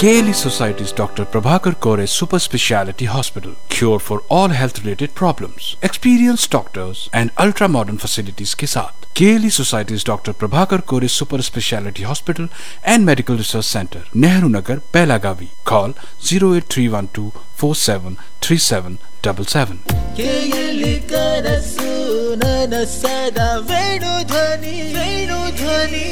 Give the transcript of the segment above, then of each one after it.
KLE Society's Dr. Prabhakar Kore Super Speciality Hospital. Cure for all health related problems. Experienced doctors and ultra modern facilities के साथ KLE Society's Dr. Prabhakar Kore Super Speciality Hospital and Medical Research Center, Nehru Nagar, Pelagavi. Call 08312 473777. ಕೇಯಲಿ ಕನಸು ನನಸದ ವೇಣು ಧ್ವನಿ ವೇಣು ಧ್ವನಿ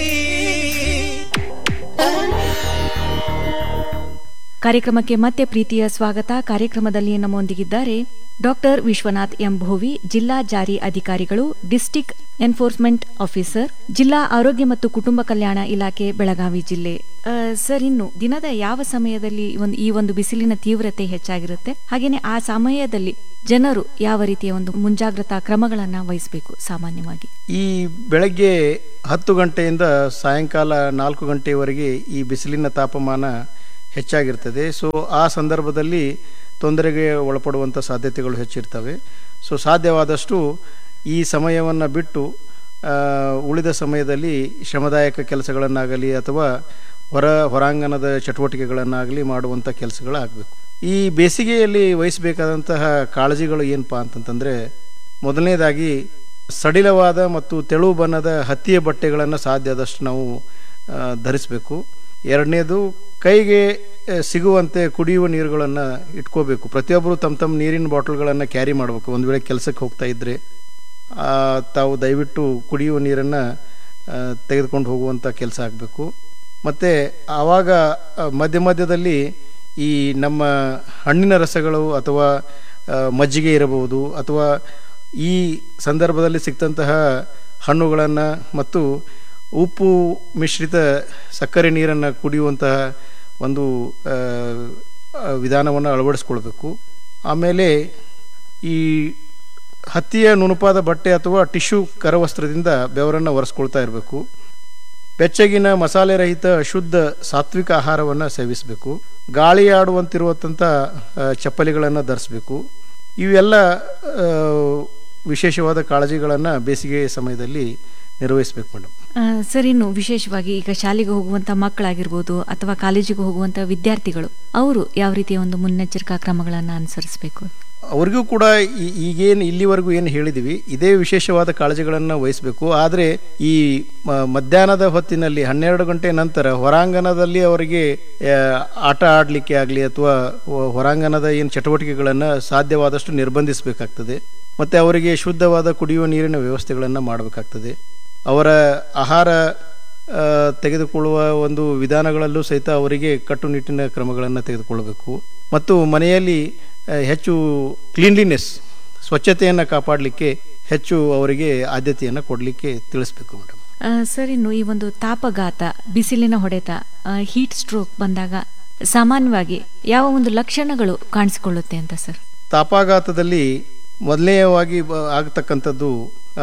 ಕಾರ್ಯಕ್ರಮಕ್ಕೆ ಮತ್ತೆ ಪ್ರೀತಿಯ ಸ್ವಾಗತ ಕಾರ್ಯಕ್ರಮದಲ್ಲಿ ನಮ್ಮೊಂದಿಗಿದ್ದಾರೆ ಡಾಕ್ಟರ್ ವಿಶ್ವನಾಥ್ ಎಂ ಭೋವಿ ಜಿಲ್ಲಾ ಜಾರಿ ಅಧಿಕಾರಿಗಳು ಡಿಸ್ಟಿಕ್ ಎನ್ಫೋರ್ಸ್ಮೆಂಟ್ ಆಫೀಸರ್ ಜಿಲ್ಲಾ ಆರೋಗ್ಯ ಮತ್ತು ಕುಟುಂಬ ಕಲ್ಯಾಣ ಇಲಾಖೆ ಬೆಳಗಾವಿ ಜಿಲ್ಲೆ ಆ, ಸರ್ ಇನ್ನು ದಿನದ ಯಾವ ಸಮಯದಲ್ಲಿ ಒಂದು ಈ ಒಂದು ಬಿಸಿಲಿನ ತೀವ್ರತೆ ಹೆಚ್ಚಾಗಿರುತ್ತೆ ಹಾಗೇನೆ ಆ ಸಮಯದಲ್ಲಿ ಜನರು ಯಾವ ರೀತಿಯ ಒಂದು ಮುಂಜಾಗ್ರತಾ ಕ್ರಮಗಳನ್ನ ವಹಿಸಬೇಕು ಸಾಮಾನ್ಯವಾಗಿ ಈ ಬೆಳಗ್ಗೆ ಹತ್ತು ಗಂಟೆಯಿಂದ ಸಾಯಂಕಾಲ ನಾಲ್ಕು ಗಂಟೆಯವರೆಗೆ ಈ ಬಿಸಿಲಿನ ತಾಪಮಾನ ಹೆಚ್ಚಾಗಿರ್ತದೆ ಸೊ ಆ ಸಂದರ್ಭದಲ್ಲಿ ತೊಂದರೆಗೆ ಒಳಪಡುವಂಥ ಸಾಧ್ಯತೆಗಳು ಹೆಚ್ಚಿರ್ತವೆ ಸೊ ಸಾಧ್ಯವಾದಷ್ಟು ಈ ಸಮಯವನ್ನು ಬಿಟ್ಟು ಆ, ಉಳಿದ ಸಮಯದಲ್ಲಿ ಶ್ರಮದಾಯಕ ಕೆಲಸಗಳನ್ನಾಗಲಿ ಅಥವಾ ಹೊರ ಹೊರಾಂಗಣದ ಚಟುವಟಿಕೆಗಳನ್ನಾಗಲಿ ಮಾಡುವಂಥ ಕೆಲಸಗಳಾಗಬೇಕು ಈ ಬೇಸಿಗೆಯಲ್ಲಿ ವಹಿಸಬೇಕಾದಂತಹ ಕಾಳಜಿಗಳು ಏನಪ್ಪ ಅಂತಂತಂದರೆ ಮೊದಲನೇದಾಗಿ ಸಡಿಲವಾದ ಮತ್ತು ತೆಳು ಬಣ್ಣದ ಹತ್ತಿಯ ಬಟ್ಟೆಗಳನ್ನು ಸಾಧ್ಯ ಆದಷ್ಟು ನಾವು ಆ, ಧರಿಸಬೇಕು ಎರಡನೇದು ಕೈಗೆ ಆ, ಸಿಗುವಂತೆ ಕುಡಿಯುವ ನೀರುಗಳನ್ನು ಇಟ್ಕೋಬೇಕು ಪ್ರತಿಯೊಬ್ಬರು ತಮ್ಮ ತಮ್ಮ ನೀರಿನ ಬಾಟಲ್ಗಳನ್ನು ಕ್ಯಾರಿ ಮಾಡಬೇಕು ಒಂದು ವೇಳೆ ಕೆಲಸಕ್ಕೆ ಹೋಗ್ತಾ ಇದ್ದರೆ ಆ, ತಾವು ದಯವಿಟ್ಟು ಕುಡಿಯುವ ನೀರನ್ನು ತೆಗೆದುಕೊಂಡು ಹೋಗುವಂಥ ಕೆಲಸ ಆಗಬೇಕು ಮತ್ತು ಆವಾಗ ಆ, ಮಧ್ಯ ಮಧ್ಯದಲ್ಲಿ ಈ ನಮ್ಮ ಹಣ್ಣಿನ ರಸಗಳು ಅಥವಾ ಆ, ಮಜ್ಜಿಗೆ ಇರಬಹುದು ಅಥವಾ ಈ ಸಂದರ್ಭದಲ್ಲಿ ಸಿಕ್ತಂತಹ ಹಣ್ಣುಗಳನ್ನು ಮತ್ತು ಉಪ್ಪು ಮಿಶ್ರಿತ ಸಕ್ಕರೆ ನೀರನ್ನು ಕುಡಿಯುವಂತಹ ಒಂದು ಆ, ಆ, ವಿಧಾನವನ್ನು ಅಳವಡಿಸ್ಕೊಳ್ಬೇಕು ಆಮೇಲೆ ಈ ಹತ್ತಿಯ ನುಣುಪಾದ ಬಟ್ಟೆ ಅಥವಾ ಟಿಶ್ಯೂ ಕರವಸ್ತ್ರದಿಂದ ಬೆವರನ್ನು ಒರೆಸ್ಕೊಳ್ತಾ ಇರಬೇಕು ಬೆಚ್ಚಗಿನ ಮಸಾಲೆ ರಹಿತ ಶುದ್ಧ ಸಾತ್ವಿಕ ಆಹಾರವನ್ನು ಸೇವಿಸಬೇಕು ಗಾಳಿ ಆಡುವಂತಿರುವಂಥ ಚಪ್ಪಲಿಗಳನ್ನು ಧರಿಸಬೇಕು ಇವೆಲ್ಲ ಆ, ವಿಶೇಷವಾದ ಕಾಳಜಿಗಳನ್ನು ಬೇಸಿಗೆ ಸಮಯದಲ್ಲಿ ನಿರ್ವಹಿಸಬೇಕು ಮೇಡಮ್ ಆ, ಸರ್ ಇನ್ನು ವಿಶೇಷವಾಗಿ ಈಗ ಶಾಲೆಗೆ ಹೋಗುವಂತ ಮಕ್ಕಳಾಗಿರ್ಬೋದು ಅಥವಾ ಕಾಲೇಜಿಗೆ ಹೋಗುವಂತ ವಿದ್ಯಾರ್ಥಿಗಳು ಅವರು ಯಾವ ರೀತಿಯ ಒಂದು ಮುನ್ನೆಚ್ಚರಿಕಾ ಕ್ರಮಗಳನ್ನು ಅನುಸರಿಸಬೇಕು ಅವ್ರಿಗೂ ಕೂಡ ಈ- ಈಗೇನು ಇಲ್ಲಿವರೆಗೂ ಏನು ಹೇಳಿದ್ದೀವಿ ಇದೇ ವಿಶೇಷವಾದ ಕಾಳಜಿಗಳನ್ನು ವಹಿಸಬೇಕು ಆದರೆ ಈ ಮ- ಮಧ್ಯಾಹ್ನದ ಹೊತ್ತಿನಲ್ಲಿ ಹನ್ನೆರಡು ಗಂಟೆ ನಂತರ ಹೊರಾಂಗಣದಲ್ಲಿ ಅವರಿಗೆ ಆ, ಆಟ ಆಡಲಿಕ್ಕೆ ಆಗಲಿ ಅಥವಾ ಹೊ- ಹೊರಾಂಗಣದ ಏನು ಚಟುವಟಿಕೆಗಳನ್ನು ಸಾಧ್ಯವಾದಷ್ಟು ನಿರ್ಬಂಧಿಸಬೇಕಾಗ್ತದೆ ಮತ್ತು ಅವರಿಗೆ ಶುದ್ಧವಾದ ಕುಡಿಯುವ ನೀರಿನ ವ್ಯವಸ್ಥೆಗಳನ್ನು ಮಾಡಬೇಕಾಗ್ತದೆ ಅವರ ಆಹಾರ ಆ, ತೆಗೆದುಕೊಳ್ಳುವ ಒಂದು ವಿಧಾನಗಳಲ್ಲೂ ಸಹಿತ ಅವರಿಗೆ ಕಟ್ಟುನಿಟ್ಟಿನ ಕ್ರಮಗಳನ್ನು ತೆಗೆದುಕೊಳ್ಳಬೇಕು ಮತ್ತು ಮನೆಯಲ್ಲಿ ಆ, ಹೆಚ್ಚು ಕ್ಲೀನ್ಲಿನೆಸ್ ಸ್ವಚ್ಛತೆಯನ್ನು ಕಾಪಾಡಲಿಕ್ಕೆ ಹೆಚ್ಚು ಅವರಿಗೆ ಆದ್ಯತೆಯನ್ನು ಕೊಡಲಿಕ್ಕೆ ತಿಳಿಸ್ಬೇಕು ಮೇಡಮ್ ಆ, ಸರ್ ಇನ್ನು ಈ ಒಂದು ತಾಪಘಾತ ಬಿಸಿಲಿನ ಹೊಡೆತ ಹೀಟ್ ಸ್ಟ್ರೋಕ್ ಬಂದಾಗ ಸಾಮಾನ್ಯವಾಗಿ ಯಾವ ಒಂದು ಲಕ್ಷಣಗಳು ಕಾಣಿಸಿಕೊಳ್ಳುತ್ತೆ ಅಂತ ಸರ್ ತಾಪಾಘಾತದಲ್ಲಿ ಮೊದಲನೆಯವಾಗಿ ಬ- ಆಗತಕ್ಕಂಥದ್ದು ಆ,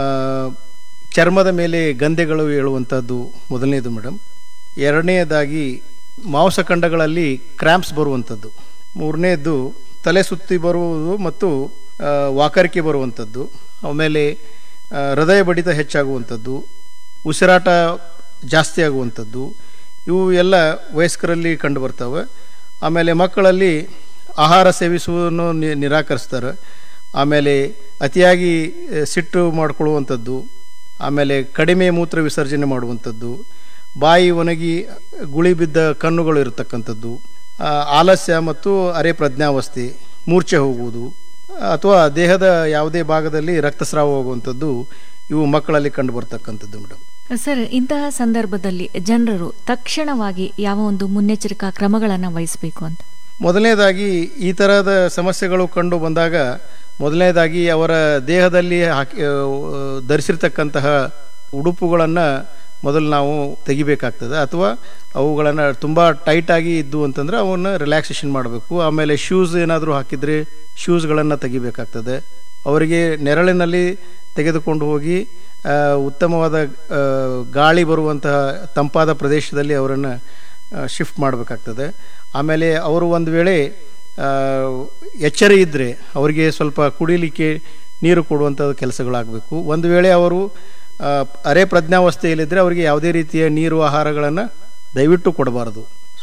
ಚರ್ಮದ ಮೇಲೆ ಗಂಧೆಗಳು ಏಳುವಂಥದ್ದು ಮೊದಲನೇದು ಮೇಡಮ್ ಎರಡನೆಯದಾಗಿ ಮಾಂಸಖಂಡಗಳಲ್ಲಿ ಕ್ರ್ಯಾಂಪ್ಸ್ ಬರುವಂಥದ್ದು ಮೂರನೇದು ತಲೆ ಸುತ್ತಿ ಬರುವುದು ಮತ್ತು ಆ, ವಾಕರಿಕೆ ಬರುವಂಥದ್ದು ಆಮೇಲೆ ಆ, ಹೃದಯ ಬಡಿತ ಹೆಚ್ಚಾಗುವಂಥದ್ದು ಉಸಿರಾಟ ಜಾಸ್ತಿ ಆಗುವಂಥದ್ದು ಇವು ಎಲ್ಲ ವಯಸ್ಕರಲ್ಲಿ ಕಂಡು ಬರ್ತವೆ ಆಮೇಲೆ ಮಕ್ಕಳಲ್ಲಿ ಆಹಾರ ಸೇವಿಸುವುದನ್ನು ನಿ- ನಿರಾಕರಿಸ್ತಾರೆ ಆಮೇಲೆ ಅತಿಯಾಗಿ ಆ, ಸಿಟ್ಟು ಮಾಡಿಕೊಳ್ಳುವಂಥದ್ದು ಆಮೇಲೆ ಕಡಿಮೆ ಮೂತ್ರ ವಿಸರ್ಜನೆ ಮಾಡುವಂಥದ್ದು ಬಾಯಿ ಒಣಗಿ ಗುಳಿ ಬಿದ್ದ ಕಣ್ಣುಗಳು ಇರತಕ್ಕಂಥದ್ದು ಆ, ಆಲಸ್ಯ ಮತ್ತು ಅರೆ ಪ್ರಜ್ಞಾವಸ್ಥೆ ಮೂರ್ಛೆ ಹೋಗುವುದು ಅಥವಾ ದೇಹದ ಯಾವುದೇ ಭಾಗದಲ್ಲಿ ರಕ್ತಸ್ರಾವ ಹೋಗುವಂಥದ್ದು ಇವು ಮಕ್ಕಳಲ್ಲಿ ಕಂಡು ಬರ್ತಕ್ಕಂಥದ್ದು ಮೇಡಮ್ ಸರ್ ಇಂತಹ ಸಂದರ್ಭದಲ್ಲಿ ಜನರು ತಕ್ಷಣವಾಗಿ ಯಾವ ಒಂದು ಮುನ್ನೆಚ್ಚರಿಕಾ ಕ್ರಮಗಳನ್ನು ವಹಿಸಬೇಕು ಅಂತ ಮೊದಲನೇದಾಗಿ ಈ ಥರದ ಸಮಸ್ಯೆಗಳು ಕಂಡು ಬಂದಾಗ ಮೊದಲನೇದಾಗಿ ಅವರ ದೇಹದಲ್ಲಿ ಹಾಕಿ ಆ, ಧರಿಸಿರ್ತಕ್ಕಂತಹ ಉಡುಪುಗಳನ್ನು ಮೊದಲು ನಾವು ತೆಗಿಬೇಕಾಗ್ತದೆ ಅಥವಾ ಅವುಗಳನ್ನು ತುಂಬ ಟೈಟಾಗಿ ಇದ್ದು ಅಂತಂದರೆ ಅವನ್ನ ರಿಲ್ಯಾಕ್ಸೇಷನ್ ಮಾಡಬೇಕು ಆಮೇಲೆ ಶೂಸ್ ಏನಾದರೂ ಹಾಕಿದರೆ ಶೂಸ್ಗಳನ್ನು ತೆಗಿಬೇಕಾಗ್ತದೆ ಅವರಿಗೆ ನೆರಳಿನಲ್ಲಿ ತೆಗೆದುಕೊಂಡು ಹೋಗಿ ಆ, ಉತ್ತಮವಾದ ಆ, ಗಾಳಿ ಬರುವಂತಹ ತಂಪಾದ ಪ್ರದೇಶದಲ್ಲಿ ಅವರನ್ನು ಶಿಫ್ಟ್ ಮಾಡಬೇಕಾಗ್ತದೆ ಆಮೇಲೆ ಅವರು ಒಂದು ವೇಳೆ ಆ, ಎಚ್ಚರ ಇದ್ದರೆ ಅವರಿಗೆ ಸ್ವಲ್ಪ ಕುಡಿಲಿಕ್ಕೆ ನೀರು ಕೊಡುವಂಥ ಕೆಲಸಗಳಾಗಬೇಕು ಒಂದು ವೇಳೆ ಅವರು ಆ, ಅರೆ ಪ್ರಜ್ಞಾವಸ್ಥೆಯಲ್ಲಿದ್ದರೆ ಅವರಿಗೆ ಯಾವುದೇ ರೀತಿಯ ನೀರು ಆಹಾರಗಳನ್ನು ದಯವಿಟ್ಟು ಕೊಡಬಾರದು ಸೊ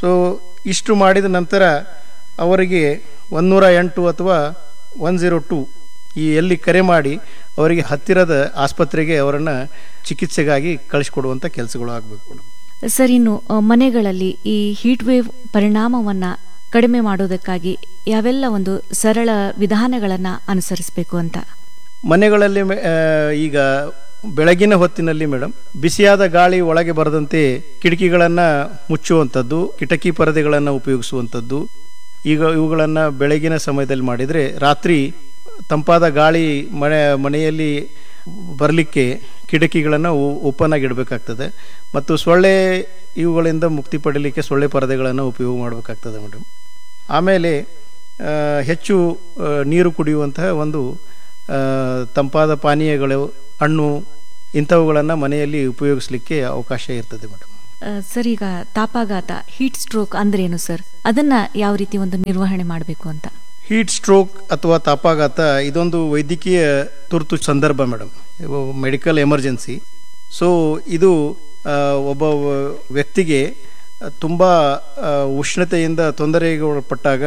ಸೊ ಇಷ್ಟು ಮಾಡಿದ ನಂತರ ಅವರಿಗೆ ಒಂದೂರ ಎಂಟು ಅಥವಾ ಒನ್ ಝೀರೋ ಟು ಈ ಎಲ್ಲಿ ಕರೆ ಮಾಡಿ ಅವರಿಗೆ ಹತ್ತಿರದ ಆಸ್ಪತ್ರೆಗೆ ಅವರನ್ನು ಚಿಕಿತ್ಸೆಗಾಗಿ ಕಳಿಸ್ಕೊಡುವಂಥ ಕೆಲಸಗಳು ಆಗಬೇಕು ಮೇಡಮ್ ಸರ್ ಇನ್ನು ಅ, ಮನೆಗಳಲ್ಲಿ ಈ ಹೀಟ್ ವೇವ್ ಪರಿಣಾಮವನ್ನ ಕಡಿಮೆ ಮಾಡೋದಕ್ಕಾಗಿ ಯಾವೆಲ್ಲ ಒಂದು ಸರಳ ವಿಧಾನಗಳನ್ನ ಅನುಸರಿಸಬೇಕು ಅಂತ ಮನೆಗಳಲ್ಲಿ ಮೆ- ಆ, ಈಗ ಬೆಳಗಿನ ಹೊತ್ತಿನಲ್ಲಿ ಮೇಡಮ್ ಬಿಸಿಯಾದ ಗಾಳಿ ಒಳಗೆ ಬರದಂತೆ ಕಿಟಕಿಗಳನ್ನು ಮುಚ್ಚುವಂಥದ್ದು ಕಿಟಕಿ ಪರದೆಗಳನ್ನು ಉಪಯೋಗಿಸುವಂಥದ್ದು ಈಗ ಇವುಗಳನ್ನು ಬೆಳಗಿನ ಸಮಯದಲ್ಲಿ ಮಾಡಿದರೆ ರಾತ್ರಿ ತಂಪಾದ ಗಾಳಿ ಮನೆ ಮನೆಯಲ್ಲಿ ಬರಲಿಕ್ಕೆ ಕಿಟಕಿಗಳನ್ನು ಓಪನ್ ಆಗಿ ಇಡಬೇಕಾಗ್ತದೆ ಮತ್ತು ಸೊಳ್ಳೆ ಇವುಗಳಿಂದ ಮುಕ್ತಿ ಪಡೀಲಿಕ್ಕೆ ಸೊಳ್ಳೆ ಪರದೆಗಳನ್ನು ಉಪಯೋಗ ಮಾಡಬೇಕಾಗ್ತದೆ ಮೇಡಮ್ ಆಮೇಲೆ ಆ, ಹೆಚ್ಚು ಆ, ನೀರು ಕುಡಿಯುವಂತಹ ಒಂದು ಆ, ತಂಪಾದ ಪಾನೀಯಗಳು ಹಣ್ಣು ಇಂಥವುಗಳನ್ನು ಮನೆಯಲ್ಲಿ ಉಪಯೋಗಿಸಲಿಕ್ಕೆ ಅವಕಾಶ ಇರ್ತದೆ ಮೇಡಮ್ ಅ, ಸರ್ ಈಗ ತಾಪಾಘಾತ ಹೀಟ್ ಸ್ಟ್ರೋಕ್ ಅಂದ್ರೇನು ಸರ್ ಅದನ್ನ ಯಾವ ರೀತಿ ಒಂದು ನಿರ್ವಹಣೆ ಮಾಡಬೇಕು ಅಂತ ಹೀಟ್ ಸ್ಟ್ರೋಕ್ ಅಥವಾ ತಾಪಾಘಾತ ಇದೊಂದು ವೈದ್ಯಕೀಯ ತುರ್ತು ಸಂದರ್ಭ ಮೇಡಮ್ ಮೆಡಿಕಲ್ ಎಮರ್ಜೆನ್ಸಿ ಸೊ ಇದು ಆ, ಒಬ್ಬ ವ- ವ್ಯಕ್ತಿಗೆ ತುಂಬ ಆ, ಉಷ್ಣತೆಯಿಂದ ತೊಂದರೆಗೆ ಒಳಪಟ್ಟಾಗ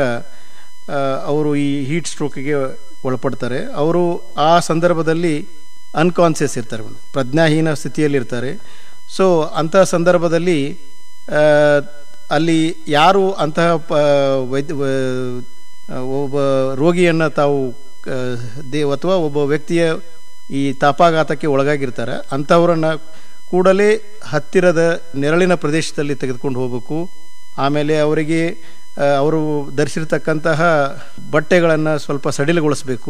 ಆ, ಅವರು ಈ ಹೀಟ್ ಸ್ಟ್ರೋಕಿಗೆ ಒಳಪಡ್ತಾರೆ ಅವರು ಆ ಸಂದರ್ಭದಲ್ಲಿ ಅನ್ಕಾನ್ಸಿಯಸ್ ಇರ್ತಾರೆ ಮೇಡಮ್ ಪ್ರಜ್ಞಾಹೀನ ಸ್ಥಿತಿಯಲ್ಲಿ ಇರ್ತಾರೆ ಸೊ ಅಂತಹ ಸಂದರ್ಭದಲ್ಲಿ ಆ, ಅಲ್ಲಿ ಯಾರು ಅಂತಹ ಪ ವೈದ್ಯ ವ- ಒಬ್ಬ ರೋಗಿಯನ್ನು ತಾವು ಆ, ದೇ ಅಥವಾ ಒಬ್ಬ ವ್ಯಕ್ತಿಯ ಈ ತಾಪಾಘಾತಕ್ಕೆ ಒಳಗಾಗಿರ್ತಾರೆ ಅಂಥವರನ್ನು ಕೂಡಲೇ ಹತ್ತಿರದ ನೆರಳಿನ ಪ್ರದೇಶದಲ್ಲಿ ತೆಗೆದುಕೊಂಡು ಹೋಗಬೇಕು ಆಮೇಲೆ ಅವರಿಗೆ ಆ, ಅವರು ಧರಿಸಿರ್ತಕ್ಕಂತಹ ಬಟ್ಟೆಗಳನ್ನು ಸ್ವಲ್ಪ ಸಡಿಲಗೊಳಿಸಬೇಕು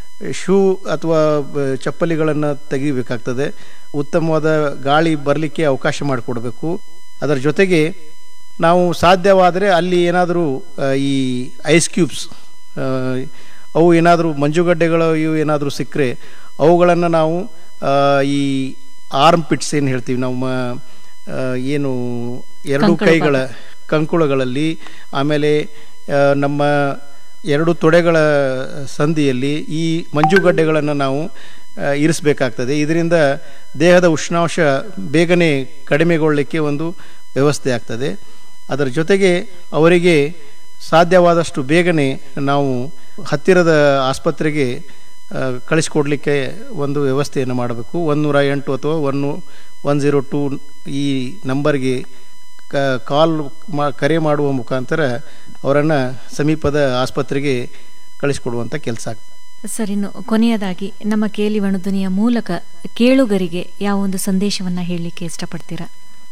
ಶೂ ಅಥವಾ ಬ- ಚಪ್ಪಲಿಗಳನ್ನು ತೆಗಿಬೇಕಾಗ್ತದೆ ಉತ್ತಮವಾದ ಗಾಳಿ ಬರಲಿಕ್ಕೆ ಅವಕಾಶ ಮಾಡಿಕೊಡ್ಬೇಕು ಅದರ ಜೊತೆಗೆ ನಾವು ಸಾಧ್ಯವಾದರೆ ಅಲ್ಲಿ ಏನಾದರೂ ಆ, ಈ ಐಸ್ ಕ್ಯೂಬ್ಸ್ ಆ, ಅವು ಏನಾದರೂ ಮಂಜುಗಡ್ಡೆಗಳು ಇವು ಏನಾದರೂ ಸಿಕ್ಕರೆ ಅವುಗಳನ್ನು ನಾವು ಆ, ಈ ಆರ್ಮ್ ಪಿಟ್ಸ್ ಏನು ಹೇಳ್ತೀವಿ ನಮ್ಮ ಆ, ಏನು ಎರಡು ಕಂಕಣ ಕೈಗಳ ಕಂಕುಳಗಳಲ್ಲಿ ಆಮೇಲೆ ಆ, ನಮ್ಮ ಎರಡು ತೊಡೆಗಳ ಸಂಧಿಯಲ್ಲಿ ಈ ಮಂಜುಗಡ್ಡೆಗಳನ್ನು ನಾವು ಆ, ಇರಿಸಬೇಕಾಗ್ತದೆ ಇದರಿಂದ ದೇಹದ ಉಷ್ಣಾಂಶ ಬೇಗನೆ ಕಡಿಮೆಗೊಳ್ಳಲಿಕ್ಕೆ ಒಂದು ವ್ಯವಸ್ಥೆ ಆಗ್ತದೆ ಅದರ ಜೊತೆಗೆ ಅವರಿಗೆ ಸಾಧ್ಯವಾದಷ್ಟು ಬೇಗನೆ ನಾವು ಹತ್ತಿರದ ಆಸ್ಪತ್ರೆಗೆ ಆ, ಕಳಿಸ್ಕೊಡ್ಲಿಕ್ಕೆ ಒಂದು ವ್ಯವಸ್ಥೆಯನ್ನು ಮಾಡಬೇಕು ಒನ್ನೂರ ಎಂಟು ಅಥವಾ ಒನ್ನು ಒನ್ ಝೀರೋ ಟೂ ಈ ನಂಬರ್ಗೆ ಕ ಕಾಲ್ ಮಾ ಕರೆ ಮಾಡುವ ಮುಖಾಂತರ ಅವರನ್ನು ಸಮೀಪದ ಆಸ್ಪತ್ರೆಗೆ ಕಳಿಸ್ಕೊಡುವಂಥ ಕೆಲಸ ಆಗ್ತದೆ ಸರ್ ಇನ್ನು ಕೊನೆಯದಾಗಿ ನಮ್ಮ ಕೇಳಿ ವಣುಧ್ವನಿಯ ಮೂಲಕ ಕೇಳುಗರಿಗೆ ಯಾವ ಒಂದು ಸಂದೇಶವನ್ನ ಹೇಳಲಿಕ್ಕೆ ಇಷ್ಟಪಡ್ತೀರಾ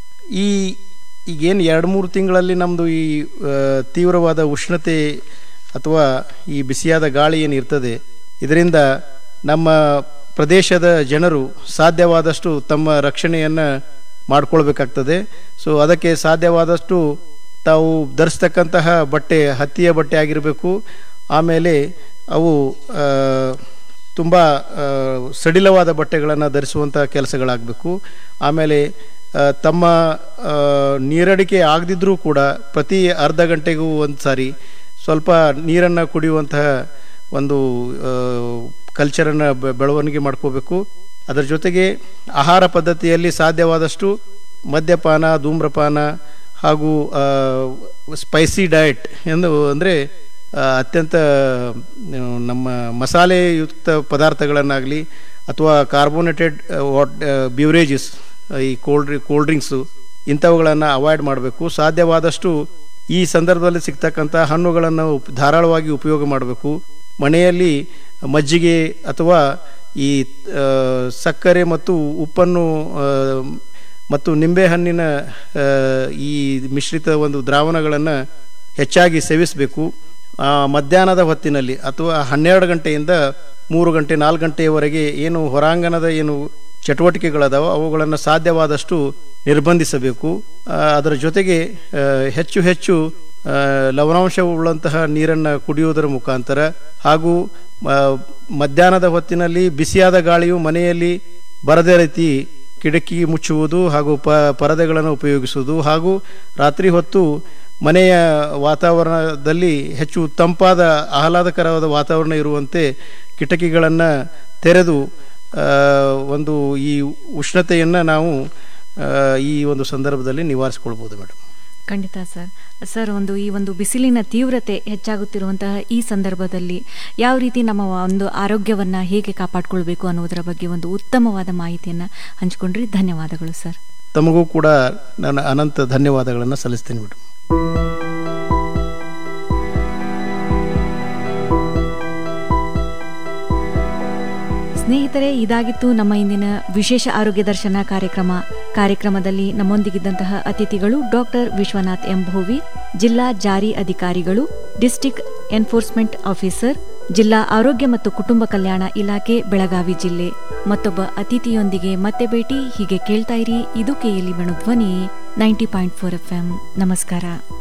ಈ ಈಗೇನು ಎರಡು ಮೂರು ತಿಂಗಳಲ್ಲಿ ನಮ್ಮದು ಈ ಆ, ತೀವ್ರವಾದ ಉಷ್ಣತೆ ಅಥವಾ ಈ ಬಿಸಿಯಾದ ಗಾಳಿ ಏನು ಇರ್ತದೆ ಇದರಿಂದ ನಮ್ಮ ಪ್ರದೇಶದ ಜನರು ಸಾಧ್ಯವಾದಷ್ಟು ತಮ್ಮ ರಕ್ಷಣೆಯನ್ನು ಮಾಡಿಕೊಳ್ಬೇಕಾಗ್ತದೆ ಸೊ ಅದಕ್ಕೆ ಸಾಧ್ಯವಾದಷ್ಟು ತಾವು ಧರಿಸ್ತಕ್ಕಂತಹ ಬಟ್ಟೆ ಹತ್ತಿಯ ಬಟ್ಟೆ ಆಗಿರಬೇಕು ಆಮೇಲೆ ಅವು ತುಂಬ ಸಡಿಲವಾದ ಬಟ್ಟೆಗಳನ್ನು ಧರಿಸುವಂಥ ಕೆಲಸಗಳಾಗಬೇಕು ಆಮೇಲೆ ಆ, ತಮ್ಮ ಆ, ನೀರಡಿಕೆ ಆಗದಿದ್ದರೂ ಕೂಡ ಪ್ರತಿ ಅರ್ಧ ಗಂಟೆಗೂ ಒಂದು ಸಾರಿ ಸ್ವಲ್ಪ ನೀರನ್ನು ಕುಡಿಯುವಂತಹ ಒಂದು ಕಲ್ಚರನ್ನು ಬೆಳವಣಿಗೆ ಮಾಡ್ಕೋಬೇಕು ಅದರ ಜೊತೆಗೆ ಆಹಾರ ಪದ್ಧತಿಯಲ್ಲಿ ಸಾಧ್ಯವಾದಷ್ಟು ಮದ್ಯಪಾನ ಧೂಮ್ರಪಾನ ಹಾಗೂ ಸ್ಪೈಸಿ ಡಯಟ್ ಎಂದು ಅಂದರೆ ಅತ್ಯಂತ ಆ, ನಮ್ಮ ಮಸಾಲೆಯುಕ್ತ ಪದಾರ್ಥಗಳನ್ನಾಗಲಿ ಅಥವಾ ಕಾರ್ಬೋನೇಟೆಡ್ ವಾಟ್ ಬ್ಯೂರೇಜಸ್ ಈ ಕೋಲ್ಡ್ ಡ್ರಿ ಕೋಲ್ಡ್ ಡ್ರಿಂಕ್ಸು ಇಂಥವುಗಳನ್ನು ಅವಾಯ್ಡ್ ಮಾಡಬೇಕು ಸಾಧ್ಯವಾದಷ್ಟು ಈ ಸಂದರ್ಭದಲ್ಲಿ ಸಿಗ್ತಕ್ಕಂಥ ಹಣ್ಣುಗಳನ್ನು ಉಪ್- ಧಾರಾಳವಾಗಿ ಉಪಯೋಗ ಮಾಡಬೇಕು ಮನೆಯಲ್ಲಿ ಮಜ್ಜಿಗೆ ಅಥವಾ ಈ ಆ, ಸಕ್ಕರೆ ಮತ್ತು ಉಪ್ಪನ್ನು ಆ, ಮತ್ತು ನಿಂಬೆಹಣ್ಣಿನ ಆ, ಈ ಮಿಶ್ರಿತ ಒಂದು ದ್ರಾವಣಗಳನ್ನು ಹೆಚ್ಚಾಗಿ ಸೇವಿಸಬೇಕು ಆ, ಮಧ್ಯಾಹ್ನದ ಹೊತ್ತಿನಲ್ಲಿ ಅಥವಾ ಹನ್ನೆರಡು ಗಂಟೆಯಿಂದ ಮೂರು ಗಂಟೆ ನಾಲ್ಕು ಗಂಟೆಯವರೆಗೆ ಏನು ಹೊರಾಂಗಣದ ಏನು ಚಟುವಟಿಕೆಗಳದಾವ ಅವುಗಳನ್ನು ಸಾಧ್ಯವಾದಷ್ಟು ನಿರ್ಬಂಧಿಸಬೇಕು ಆ, ಅದರ ಜೊತೆಗೆ ಆ, ಹೆಚ್ಚು ಹೆಚ್ಚು ಆ, ಲವಣಾಂಶವುಳ್ಳಂತಹ ನೀರನ್ನು ಕುಡಿಯುವುದರ ಮುಖಾಂತರ ಹಾಗೂ ಆ, ಮಧ್ಯಾಹ್ನದ ಹೊತ್ತಿನಲ್ಲಿ ಬಿಸಿಯಾದ ಗಾಳಿಯು ಮನೆಯಲ್ಲಿ ಬರದೇ ರೀತಿ ಕಿಟಕಿ ಮುಚ್ಚುವುದು ಹಾಗೂ ಪ ಪರದೆಗಳನ್ನು ಉಪಯೋಗಿಸುವುದು ಹಾಗೂ ರಾತ್ರಿ ಹೊತ್ತು ಮನೆಯ ವಾತಾವರಣದಲ್ಲಿ ಹೆಚ್ಚು ತಂಪಾದ ಆಹ್ಲಾದಕರವಾದ ವಾತಾವರಣ ಇರುವಂತೆ ಕಿಟಕಿಗಳನ್ನು ತೆರೆದು ಆ, ಒಂದು ಈ ಉಷ್ಣತೆಯನ್ನು ನಾವು ಆ, ಈ ಒಂದು ಸಂದರ್ಭದಲ್ಲಿ ನಿವಾರಿಸ್ಕೊಳ್ಬೋದು ಮೇಡಮ್ ಖಂಡಿತ ಸರ್ ಸರ್ ಒಂದು ಈ ಒಂದು ಬಿಸಿಲಿನ ತೀವ್ರತೆ ಹೆಚ್ಚಾಗುತ್ತಿರುವಂತಹ ಈ ಸಂದರ್ಭದಲ್ಲಿ ಯಾವ ರೀತಿ ನಮ್ಮ ಒಂದು ಆರೋಗ್ಯವನ್ನ ಹೇಗೆ ಕಾಪಾಡಿಕೊಳ್ಬೇಕು ಅನ್ನೋದರ ಬಗ್ಗೆ ಒಂದು ಉತ್ತಮವಾದ ಮಾಹಿತಿಯನ್ನು ಹಂಚಿಕೊಂಡ್ರಿ ಧನ್ಯವಾದಗಳು ಸರ್ ತಮಗೂ ಕೂಡ ನಾನು ಅನಂತ ಧನ್ಯವಾದಗಳನ್ನು ಸಲ್ಲಿಸ್ತೀನಿ ಮೇಡಮ್ ಸ್ನೇಹಿತರೆ ಇದಾಗಿತ್ತು ನಮ್ಮ ಇಂದಿನ ವಿಶೇಷ ಆರೋಗ್ಯ ದರ್ಶನ ಕಾರ್ಯಕ್ರಮ ಕಾರ್ಯಕ್ರಮದಲ್ಲಿ ನಮ್ಮೊಂದಿಗಿದ್ದಂತಹ ಅತಿಥಿಗಳು ಡಾಕ್ಟರ್ ವಿಶ್ವನಾಥ್ ಎಂ ಭೋವಿ ಜಿಲ್ಲಾ ಜಾರಿ ಅಧಿಕಾರಿಗಳು ಡಿಸ್ಟಿಕ್ ಎನ್ಫೋರ್ಸ್ಮೆಂಟ್ ಆಫೀಸರ್ ಜಿಲ್ಲಾ ಆರೋಗ್ಯ ಮತ್ತು ಕುಟುಂಬ ಕಲ್ಯಾಣ ಇಲಾಖೆ ಬೆಳಗಾವಿ ಜಿಲ್ಲೆ ಮತ್ತೊಬ್ಬ ಅತಿಥಿಯೊಂದಿಗೆ ಮತ್ತೆ ಭೇಟಿ ಹೀಗೆ ಕೇಳ್ತಾ ಇರಿ ಇದು ಕೆಎಲಿ ಧ್ವನಿ ನೈಂಟಿ ಪಾಯಿಂಟ್ ಫೋರ್ ಎಫ್ ನಮಸ್ಕಾರ